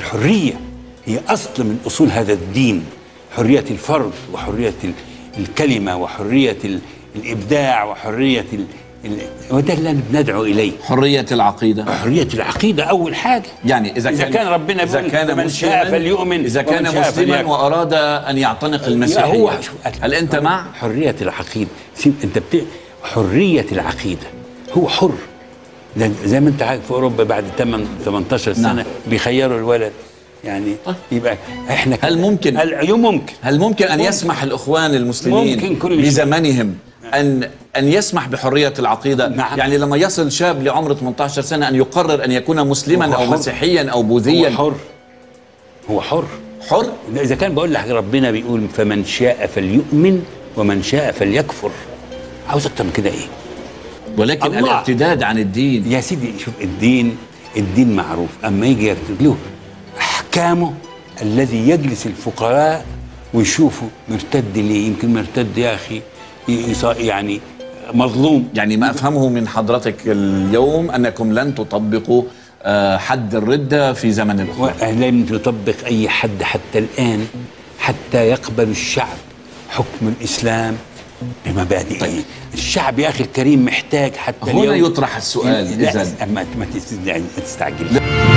الحريه هي اصل من اصول هذا الدين حريه الفرد وحريه ال- الكلمه وحريه ال- الابداع وحريه ال... ال... وده اللي بندعو اليه حرية العقيدة حريه العقيده اول حاجه يعني إذا إذا كان, كان ربنا إذا بيقول كان فمن شاء مسلما فليؤمن إذا كان ومن شاء مسلما فليكفر. وأراد أن يعتنق لا، المسيحية هو هل أنت مع؟ حريه العقيده سيب انت بت... حريه العقيده هو حر ده زي ما انت عارف في اوروبا بعد 8 18 سنه نعم. بيخيروا الولد يعني طيب. يبقى احنا هل ممكن- العيون ممكن هل ممكن أن ممكن. يسمح الإخوان المسلمين ممكن كل شيء. بزمنهم أن أن يسمح بحرية العقيدة نعم. يعني لما يصل شاب لعمر 18 سنة أن يقرر أن يكون مسلما هو أو حر. مسيحيا أو هو بوذيا حر هو حر حر ده اذا كان بقول لك ربنا بيقول فمن شاء فليؤمن ومن شاء فليكفر عاوز اكتر من كده ايه ولكن الله. الارتداد عن الدين يا سيدي شوف الدين الدين معروف اما يجي يكتب له احكامه الذي يجلس الفقراء ويشوفوا مرتد ليه يمكن مرتد يا اخي ي- يص- يعني مظلوم يعني ما أفهمه من حضرتك اليوم أنكم لن تطبقوا آه، حد الردة في زمن الإخوان ولم تطبق اي حد حتى الان حتى يقبل الشعب حكم الاسلام بمبادئه طيب. الشعب يا اخي الكريم محتاج حتى هنا اليوم يطرح السؤال لا إذن ما ما تستعجلش